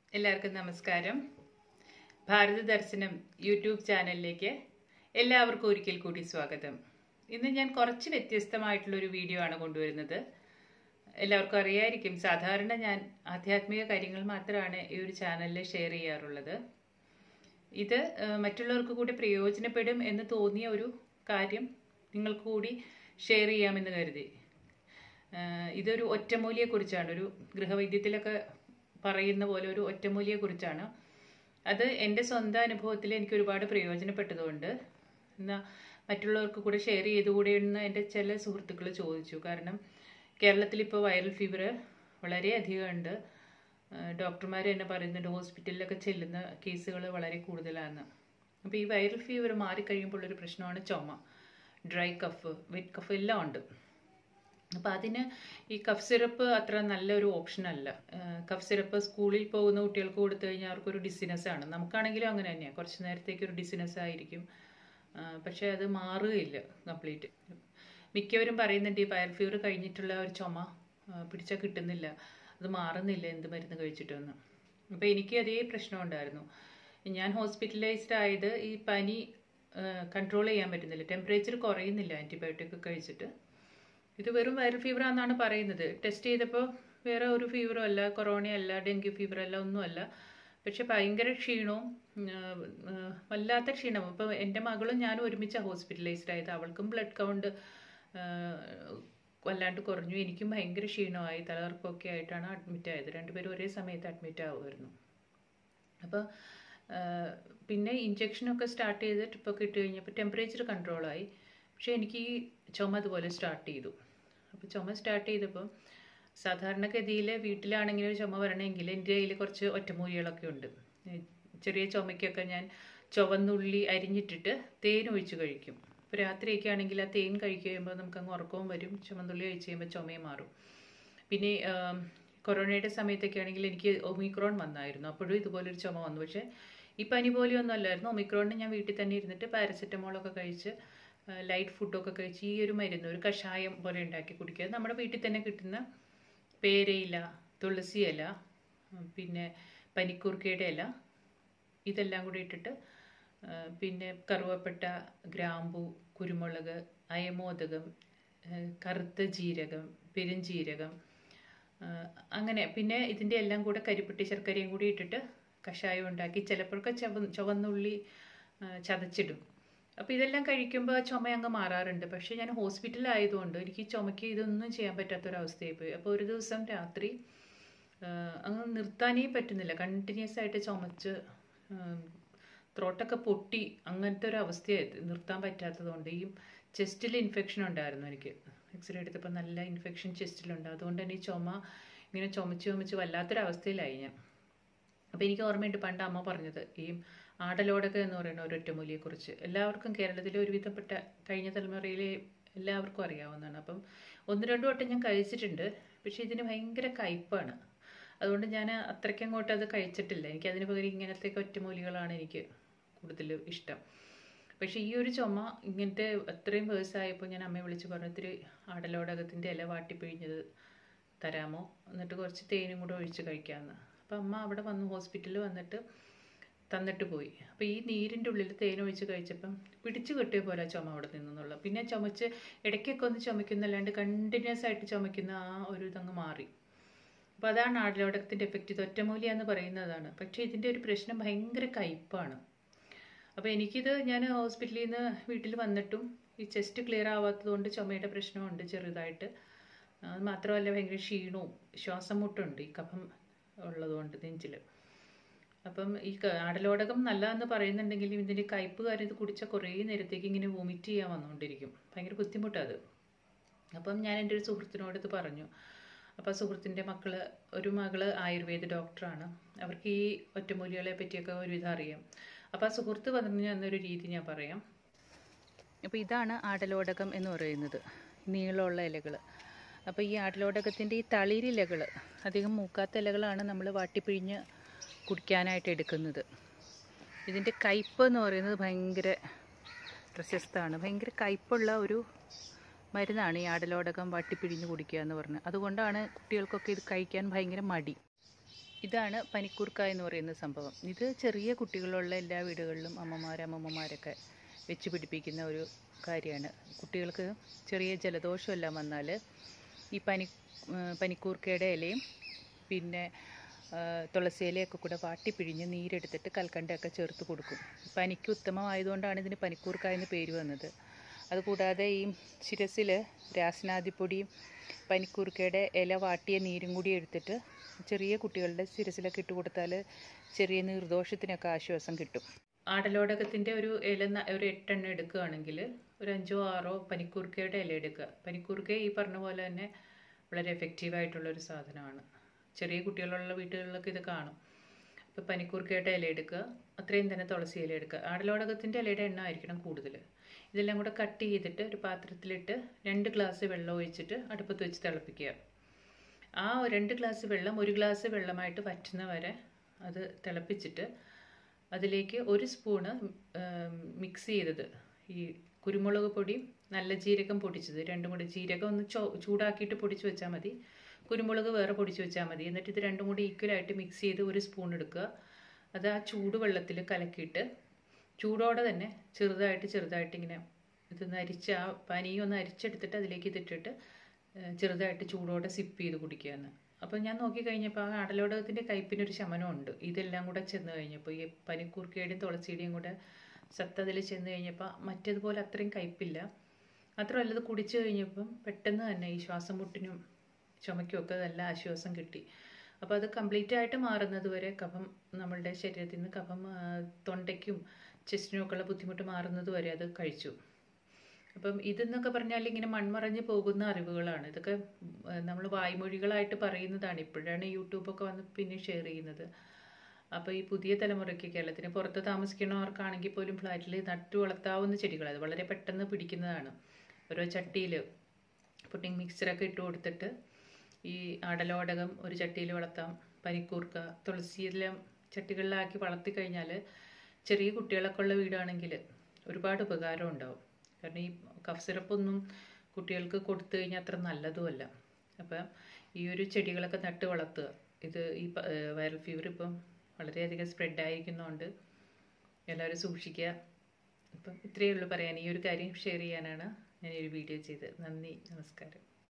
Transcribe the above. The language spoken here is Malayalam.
എല്ലാവർക്കും നമസ്കാരം ഭാരത ദർശനം യൂട്യൂബ് ചാനലിലേക്ക് എല്ലാവർക്കും ഒരിക്കൽ കൂടി സ്വാഗതം ഇന്ന് ഞാൻ കുറച്ച് വ്യത്യസ്തമായിട്ടുള്ളൊരു വീഡിയോ ആണ് കൊണ്ടുവരുന്നത് എല്ലാവർക്കും അറിയായിരിക്കും സാധാരണ ഞാൻ ആധ്യാത്മിക കാര്യങ്ങൾ മാത്രമാണ് ഈ ഒരു ചാനലിൽ ഷെയർ ചെയ്യാറുള്ളത് ഇത് ആ, മറ്റുള്ളവർക്ക് കൂടി പ്രയോജനപ്പെടും എന്ന് തോന്നിയ ഒരു കാര്യം നിങ്ങൾക്ക് കൂടി ഷെയർ ചെയ്യാമെന്ന് കരുതി ആ, ഇതൊരു ഒറ്റമൂലിയെക്കുറിച്ചാണ് ഒരു ഗൃഹവൈദ്യത്തിലൊക്കെ പറയുന്ന പോലെ ഒരു ഒറ്റമൂലിയെക്കുറിച്ചാണ് അത് എൻ്റെ സ്വന്തം അനുഭവത്തിൽ എനിക്ക് ഒരുപാട് പ്രയോജനപ്പെട്ടതുകൊണ്ട് എന്നാൽ മറ്റുള്ളവർക്ക് കൂടെ ഷെയർ ചെയ്തുകൂടെ എന്ന് എൻ്റെ ചില സുഹൃത്തുക്കൾ ചോദിച്ചു കാരണം കേരളത്തിൽ ഇപ്പോൾ വൈറൽ ഫീവർ വളരെയധികം ഉണ്ട് ഡോക്ടർമാർ തന്നെ പറയുന്നുണ്ട് ഹോസ്പിറ്റലിലൊക്കെ ചെല്ലുന്ന കേസുകൾ വളരെ കൂടുതലാണ് അപ്പോൾ ഈ വൈറൽ ഫീവർ മാറിക്കഴിയുമ്പോൾ ഒരു പ്രശ്നമാണ് ചുമ ഡ്രൈ കഫ് വെറ്റ് കഫ് എല്ലാം ഉണ്ട് അപ്പോൾ അതിന് ഈ കഫ് സിറപ്പ് അത്ര നല്ലൊരു ഓപ്ഷൻ അല്ല കഫ് സിറപ്പ് സ്കൂളിൽ പോകുന്ന കുട്ടികൾക്ക് കൊടുത്തു കഴിഞ്ഞാൽ അവർക്കൊരു ഡിസിനസ് ആണ് നമുക്കാണെങ്കിലും അങ്ങനെ തന്നെയാണ് കുറച്ച് നേരത്തേക്ക് ഒരു ഡിസിനസ് ആയിരിക്കും ആ, പക്ഷേ അത് മാറുകയില്ല കംപ്ലീറ്റ് മിക്കവരും പറയുന്നുണ്ട് ഈ വൈറൽ ഫീവർ കഴിഞ്ഞിട്ടുള്ള ഒരു ചുമ ആ, പിടിച്ചാൽ കിട്ടുന്നില്ല അത് മാറുന്നില്ല എന്ത് മരുന്ന് കഴിച്ചിട്ടൊന്നും അപ്പോൾ എനിക്ക് അതേ പ്രശ്നം ഉണ്ടായിരുന്നു ഞാൻ ഹോസ്പിറ്റലൈസ്ഡ് ആയത് ഈ പനി കൺട്രോൾ ചെയ്യാൻ പറ്റുന്നില്ല ടെമ്പറേച്ചർ കുറയുന്നില്ല ആൻറ്റിബയോട്ടിക് കഴിച്ചിട്ട് ഇത് വെറും വൈറൽ ഫീവർ ആണെന്നാണ് പറയുന്നത് ടെസ്റ്റ് ചെയ്തപ്പോൾ വേറെ ഒരു ഫീവറും അല്ല കൊറോണ അല്ല ഡെങ്കി ഫീവർ അല്ല ഒന്നുമല്ല പക്ഷെ ഭയങ്കര ക്ഷീണവും ഉം, ആ, വല്ലാത്ത ക്ഷീണം ഇപ്പോൾ എൻ്റെ മകളും ഞാനും ഒരുമിച്ചാണ് ഹോസ്പിറ്റലൈസ്ഡ് ആയത് അവൾക്കും ബ്ലഡ് കൗണ്ട് വല്ലാണ്ട് കുറഞ്ഞു എനിക്കും ഭയങ്കര ക്ഷീണമായി തലകർക്കമൊക്കെ ആയിട്ടാണ് അഡ്മിറ്റ് ആയത് രണ്ടുപേരും ഒരേ സമയത്ത് അഡ്മിറ്റ് ആവുമായിരുന്നു അപ്പോൾ പിന്നെ ഇഞ്ചക്ഷനൊക്കെ സ്റ്റാർട്ട് ചെയ്ത് ട്രിപ്പൊക്കെ ഇട്ട് കഴിഞ്ഞപ്പോൾ ടെമ്പറേച്ചർ കൺട്രോളായി പക്ഷേ എനിക്ക് ഈ ചുമ അതുപോലെ സ്റ്റാർട്ട് ചെയ്തു അപ്പോൾ ചുമ സ്റ്റാർട്ട് ചെയ്തപ്പോൾ സാധാരണഗതിയിൽ വീട്ടിലാണെങ്കിലും ചുമ വരണമെങ്കിൽ എൻ്റെ കയ്യിൽ കുറച്ച് ഒറ്റമൂലികളൊക്കെ ഉണ്ട് ഏ, ചെറിയ ചുമയ്ക്കൊക്കെ ഞാൻ ചുവന്നുള്ളി അരിഞ്ഞിട്ടിട്ട് തേൻ ഒഴിച്ച് കഴിക്കും ഇപ്പോൾ രാത്രിയൊക്കെ ആണെങ്കിൽ ആ തേൻ കഴിച്ച് കഴിയുമ്പോൾ നമുക്ക് അങ്ങ് ഉറക്കവും വരും ചുമന്നുള്ളി കഴിച്ച് കഴിയുമ്പോൾ ചുമയും മാറും പിന്നെ ആം, കൊറോണയുടെ സമയത്തൊക്കെ ആണെങ്കിൽ എനിക്ക് ഒമിക്രോൺ വന്നായിരുന്നു അപ്പോഴും ഇതുപോലൊരു ചുമ വന്നു പക്ഷേ ഈ പനി പോലെയൊന്നും അല്ലായിരുന്നു ഒമിക്രോണിന് ഞാൻ വീട്ടിൽ തന്നെ ഇരുന്നിട്ട് പാരസെറ്റമോളൊക്കെ കഴിച്ച് ആ, ലൈറ്റ് ഫുഡൊക്കെ കഴിച്ച് ഈ ഒരു മരുന്ന് ഒരു കഷായം പോലെ ഉണ്ടാക്കി കുടിക്കുക അത് നമ്മുടെ വീട്ടിൽ തന്നെ കിട്ടുന്ന പേരയില തുളസി ഇല ഉം, പിന്നെ പനിക്കൂർക്കയുടെ ഇല ഇതെല്ലാം കൂടി ഇട്ടിട്ട് ആ, പിന്നെ കറുവപ്പട്ട ഗ്രാമ്പു കുരുമുളക് അയമോദകം ആ, കറുത്ത ജീരകം പെരുംജീരകം ആ, അങ്ങനെ പിന്നെ ഇതിൻ്റെ എല്ലാം കൂടെ കരിപ്പെട്ടി ശർക്കരയും കൂടി ഇട്ടിട്ട് കഷായം ഉണ്ടാക്കി ചിലപ്പോഴൊക്കെ ചവ ചുവന്നുള്ളി ആ, ചതച്ചിടും അപ്പോൾ ഇതെല്ലാം കഴിക്കുമ്പോൾ ചുമ അങ്ങ് മാറാറുണ്ട് പക്ഷേ ഞാൻ ഹോസ്പിറ്റലായതുകൊണ്ട് എനിക്ക് ചുമയ്ക്ക് ഇതൊന്നും ചെയ്യാൻ പറ്റാത്തൊരവസ്ഥയായി പോയി അപ്പോൾ ഒരു ദിവസം രാത്രി ആ, അങ്ങ് നിർത്താനേ പറ്റുന്നില്ല കണ്ടിന്യൂസ് ആയിട്ട് ചുമച്ച് ത്രോട്ടൊക്കെ പൊട്ടി അങ്ങനത്തെ ഒരു അവസ്ഥയായത് നിർത്താൻ പറ്റാത്തതുകൊണ്ട് ഈ ചെസ്റ്റിൽ ഇൻഫെക്ഷൻ ഉണ്ടായിരുന്നു എനിക്ക് എക്സ്റേ എടുത്തപ്പോൾ നല്ല ഇൻഫെക്ഷൻ ചെസ്റ്റിലുണ്ട് അതുകൊണ്ട് തന്നെ ഈ ചുമ ഇങ്ങനെ ചുമച്ച് ചുമച്ച് വല്ലാത്തൊരവസ്ഥയിലായി ഞാൻ അപ്പോൾ എനിക്ക് ഓർമ്മയുണ്ട് പണ്ട് അമ്മ പറഞ്ഞത് ഈ ആടലോടക എന്ന് പറയുന്ന ഒരു ഒറ്റമൂലിയെക്കുറിച്ച് എല്ലാവർക്കും കേരളത്തിലെ ഒരുവിധപ്പെട്ട കഴിഞ്ഞ തലമുറയിലെ എല്ലാവർക്കും അറിയാവുന്നതാണ് അപ്പം ഒന്ന് രണ്ടു വട്ടം ഞാൻ കഴിച്ചിട്ടുണ്ട് പക്ഷേ ഇതിന് ഭയങ്കര കയ്പ്പാണ് അതുകൊണ്ട് ഞാൻ അത്രയ്ക്ക് അങ്ങോട്ട് അത് കഴിച്ചിട്ടില്ല എനിക്ക് അതിന് പകരം ഇങ്ങനത്തെ ഒറ്റമൂലികളാണ് എനിക്ക് കൂടുതൽ ഇഷ്ടം പക്ഷേ ഈ ഒരു ചുമ ഇങ്ങനത്തെ അത്രയും ദിവസമായപ്പോൾ ഞാൻ അമ്മയെ വിളിച്ച് പറഞ്ഞു ഇത്തിരി ആടലോടകത്തിൻ്റെ ഇല വാട്ടിപ്പിഴിഞ്ഞത് തരാമോ എന്നിട്ട് കുറച്ച് തേനും കൂടെ ഒഴിച്ച് കഴിക്കാമെന്ന് അപ്പം അമ്മ അവിടെ വന്നു ഹോസ്പിറ്റലിൽ വന്നിട്ട് തന്നിട്ട് പോയി അപ്പോൾ ഈ നീരിൻ്റെ ഉള്ളിൽ തേൻ ഒഴിച്ച് കഴിച്ചപ്പം പിടിച്ചു കെട്ടിയ പോലെ ആ ചുമ അവിടെ നിന്നുള്ള പിന്നെ ചുമച്ച് ഇടയ്ക്കൊക്കെ ഒന്ന് ചുമക്കുന്നല്ലാണ്ട് കണ്ടിന്യൂസ് ആയിട്ട് ചുമക്കുന്ന ആ ഒരു ഇതങ്ങ് മാറി അപ്പോൾ അതാണ് ആടലോടകത്തിൻ്റെ എഫക്റ്റ് ഇത് ഒറ്റമൂലി എന്ന് പറയുന്നതാണ് പക്ഷേ ഇതിൻ്റെ ഒരു പ്രശ്നം ഭയങ്കര കയ്പ്പാണ് അപ്പോൾ എനിക്കിത് ഞാൻ ഹോസ്പിറ്റലിൽ നിന്ന് വീട്ടിൽ വന്നിട്ടും ഈ ചെസ്റ്റ് ക്ലിയർ ആവാത്തതുകൊണ്ട് ചുമയുടെ പ്രശ്നമുണ്ട് ചെറുതായിട്ട് അത് മാത്രമല്ല ഭയങ്കര ക്ഷീണവും ശ്വാസം മുട്ടുണ്ട് ഈ കഫം ഉള്ളതുകൊണ്ട് നെഞ്ചിൽ അപ്പം ഈ ക- ആടലോടകം നല്ലതെന്ന് പറയുന്നുണ്ടെങ്കിലും ഇതിൻ്റെ കയ്പ്പ് കാര്യം ഇത് കുടിച്ചാൽ കുറേ നേരത്തേക്ക് ഇങ്ങനെ വൊമിറ്റ് ചെയ്യാൻ വന്നുകൊണ്ടിരിക്കും ഭയങ്കര ബുദ്ധിമുട്ടത് അപ്പം ഞാൻ എൻ്റെ ഒരു സുഹൃത്തിനോട് ഇത് പറഞ്ഞു അപ്പോൾ സുഹൃത്തിൻ്റെ മക്കള് ഒരു മകള് ആയുർവേദ ഡോക്ടറാണ് അവർക്ക് ഈ ഒറ്റമൂലികളെ പറ്റിയൊക്കെ ഒരുവിധം അറിയാം അപ്പോൾ ആ സുഹൃത്ത് പറഞ്ഞു തന്നൊരു രീതി ഞാൻ പറയാം അപ്പോൾ ഇതാണ് ആടലോടകം എന്ന് പറയുന്നത് നീളമുള്ള ഇലകൾ അപ്പോൾ ഈ ആടലോടകത്തിൻ്റെ ഈ തളിരിലകൾ അധികം മൂക്കാത്ത ഇലകളാണ് നമ്മൾ വാട്ടിപ്പിഴിഞ്ഞ് കുടിക്കാനായിട്ട് എടുക്കുന്നത് ഇതിൻ്റെ കയ്പ്പ് എന്ന് പറയുന്നത് ഭയങ്കര പ്രശസ്തമാണ് ഭയങ്കര കയ്പ്പുള്ള ഒരു മരുന്നാണ് ഈ ആടലോടകം വാട്ടിപ്പിഴിഞ്ഞ് കുടിക്കുക എന്ന് പറഞ്ഞത് അതുകൊണ്ടാണ് കുട്ടികൾക്കൊക്കെ ഇത് കഴിക്കാൻ ഭയങ്കര മടി ഇതാണ് പനിക്കൂർക്ക എന്ന് പറയുന്ന സംഭവം ഇത് ചെറിയ കുട്ടികളുള്ള എല്ലാ വീടുകളിലും അമ്മമാർ അമ്മമ്മമാരൊക്കെ വെച്ച് പിടിപ്പിക്കുന്ന ഒരു കാര്യമാണ് കുട്ടികൾക്ക് ചെറിയ ജലദോഷമെല്ലാം വന്നാൽ ഈ പനി പനിക്കൂർക്കയുടെ ഇലയും പിന്നെ തുളസി ഇലയൊക്കെ കൂടെ വാട്ടിപ്പിഴിഞ്ഞ് നീരെടുത്തിട്ട് കൽക്കണ്ടയൊക്കെ ചേർത്ത് കൊടുക്കും പനിക്ക് ഉത്തമമായതുകൊണ്ടാണ് ഇതിന് പനിക്കൂർക്ക എന്ന് പേര് വന്നത് അതുകൂടാതെ ഈ ശിരസിൽ രാസനാദിപ്പൊടിയും പനിക്കൂർക്കയുടെ ഇല വാട്ടിയ നീരും കൂടി എടുത്തിട്ട് ചെറിയ കുട്ടികളുടെ ശിരസിലൊക്കെ ഇട്ട് കൊടുത്താൽ ചെറിയ നീർദോഷത്തിനൊക്കെ ആശ്വാസം കിട്ടും ആടലോടകത്തിൻ്റെ ഒരു ഇല ന- ഒരു എട്ടെണ്ണം എടുക്കുകയാണെങ്കിൽ ഒരു അഞ്ചോ ആറോ പനിക്കൂർക്കയുടെ ഇല എടുക്കുക പനിക്കൂർക്ക ഈ പറഞ്ഞ പോലെ തന്നെ വളരെ എഫക്റ്റീവ് ആയിട്ടുള്ള ഒരു സാധനമാണ് ചെറിയ കുട്ടികളുള്ള വീടുകളിലൊക്കെ ഇത് കാണും ഇപ്പോൾ പനിക്കൂർക്കയുടെ ഇല എടുക്കുക അത്രയും തന്നെ തുളസി ഇല എടുക്കുക ആടലോടകത്തിൻ്റെ ഇലയുടെ എണ്ണ ആയിരിക്കണം കൂടുതൽ ഇതെല്ലാം കൂടെ കട്ട് ചെയ്തിട്ട് ഒരു പാത്രത്തിലിട്ട് രണ്ട് ഗ്ലാസ് വെള്ളം ഒഴിച്ചിട്ട് അടുപ്പത്ത് വെച്ച് തിളപ്പിക്കുക ആ രണ്ട് ഗ്ലാസ് വെള്ളം ഒരു ഗ്ലാസ് വെള്ളമായിട്ട് വറ്റുന്ന വരെ അത് തിളപ്പിച്ചിട്ട് അതിലേക്ക് ഒരു സ്പൂണ് മിക്സ് ചെയ്തത് ഈ കുരുമുളക് പൊടി നല്ല ജീരകം പൊടിച്ചത് രണ്ടും കൂടി ജീരകം ഒന്ന് ചോ ചൂടാക്കിയിട്ട് പൊടിച്ച് വെച്ചാൽ മതി കുരുമുളക് വേറെ പൊടിച്ച് വെച്ചാൽ മതി എന്നിട്ട് ഇത് രണ്ടും കൂടി ഈക്വലായിട്ട് മിക്സ് ചെയ്ത് ഒരു സ്പൂൺ എടുക്കുക അത് ആ ചൂട് വെള്ളത്തിൽ കലക്കിയിട്ട് ചൂടോടെ തന്നെ ചെറുതായിട്ട് ചെറുതായിട്ട് ഇങ്ങനെ ഇത് അരിച്ച് ആ പനിയും ഒന്ന് അരിച്ചെടുത്തിട്ട് അതിലേക്ക് ഇതിട്ടിട്ട് ഏഹ് ചെറുതായിട്ട് ചൂടോടെ സിപ്പ് ചെയ്ത് കുടിക്കുകയെന്ന് അപ്പോൾ ഞാൻ നോക്കി കഴിഞ്ഞപ്പോൾ ആ അടലോടകത്തിൻ്റെ കയ്പിനൊരു ശമനമുണ്ട് ഇതെല്ലാം കൂടെ ചെന്ന് കഴിഞ്ഞപ്പോൾ ഈ പനിക്കൂർക്കയുടെയും തുളസിയുടെയും കൂടെ സത്ത് അതിൽ ചെന്ന് കഴിഞ്ഞപ്പോൾ മറ്റേതുപോലെ അത്രയും കയ്പില്ല മാത്രമല്ല ഇത് കുടിച്ചു കഴിഞ്ഞപ്പം പെട്ടെന്ന് തന്നെ ഈ ശ്വാസം മുട്ടിനും ചുമയ്ക്കും ഒക്കെ നല്ല ആശ്വാസം കിട്ടി അപ്പോൾ അത് കംപ്ലീറ്റ് ആയിട്ട് മാറുന്നത് വരെ കഫം നമ്മളുടെ ശരീരത്തിൽ നിന്ന് കഫം ആ, തൊണ്ടയ്ക്കും ചെസ്റ്റിനും ഒക്കെ ഉള്ള ബുദ്ധിമുട്ട് മാറുന്നത് വരെ അത് കഴിച്ചു അപ്പം ഇതെന്നൊക്കെ പറഞ്ഞാൽ ഇങ്ങനെ മൺമറഞ്ഞ് പോകുന്ന അറിവുകളാണ് ഇതൊക്കെ നമ്മൾ വായ്മൊഴികളായിട്ട് പറയുന്നതാണ് ഇപ്പോഴാണ് യൂട്യൂബൊക്കെ വന്ന് പിന്നെ ഷെയർ ചെയ്യുന്നത് അപ്പോൾ ഈ പുതിയ തലമുറയ്ക്ക് കേരളത്തിന് പുറത്ത് താമസിക്കുന്നവർക്കാണെങ്കിൽ പോലും ഫ്ലാറ്റിൽ നട്ടു വളർത്താവുന്ന ചെടികൾ അത് വളരെ പെട്ടെന്ന് പിടിക്കുന്നതാണ് ഓരോ ചട്ടിയിൽ പുട്ടിങ് മിക്സറൊക്കെ ഇട്ട് കൊടുത്തിട്ട് ഈ ആടലോടകം ഒരു ചട്ടിയിൽ വളർത്താം പനിക്കൂർക്ക തുളസി എല്ലാം ചട്ടികളിലാക്കി വളർത്തി കഴിഞ്ഞാൽ ചെറിയ കുട്ടികളൊക്കെ ഉള്ള വീടാണെങ്കിൽ ഒരുപാട് ഉപകാരം ഉണ്ടാവും കാരണം ഈ കഫ് സിറപ്പൊന്നും കുട്ടികൾക്ക് കൊടുത്തു കഴിഞ്ഞാൽ അത്ര നല്ലതുമല്ല അപ്പം ഈ ഒരു ചെടികളൊക്കെ നട്ട് വളർത്തുക ഇത് ഈ പ- ഏഹ് വൈറൽ ഫീവർ ഇപ്പം വളരെയധികം സ്പ്രെഡ് ആയിരിക്കുന്നതുകൊണ്ട് എല്ലാവരും സൂക്ഷിക്കുക അപ്പം ഇത്രയേ ഉള്ളൂ പറയാൻ ഈ ഒരു കാര്യം ഷെയർ ചെയ്യാനാണ് ഞാൻ ഈ ഒരു വീഡിയോ ചെയ്തത് നന്ദി നമസ്കാരം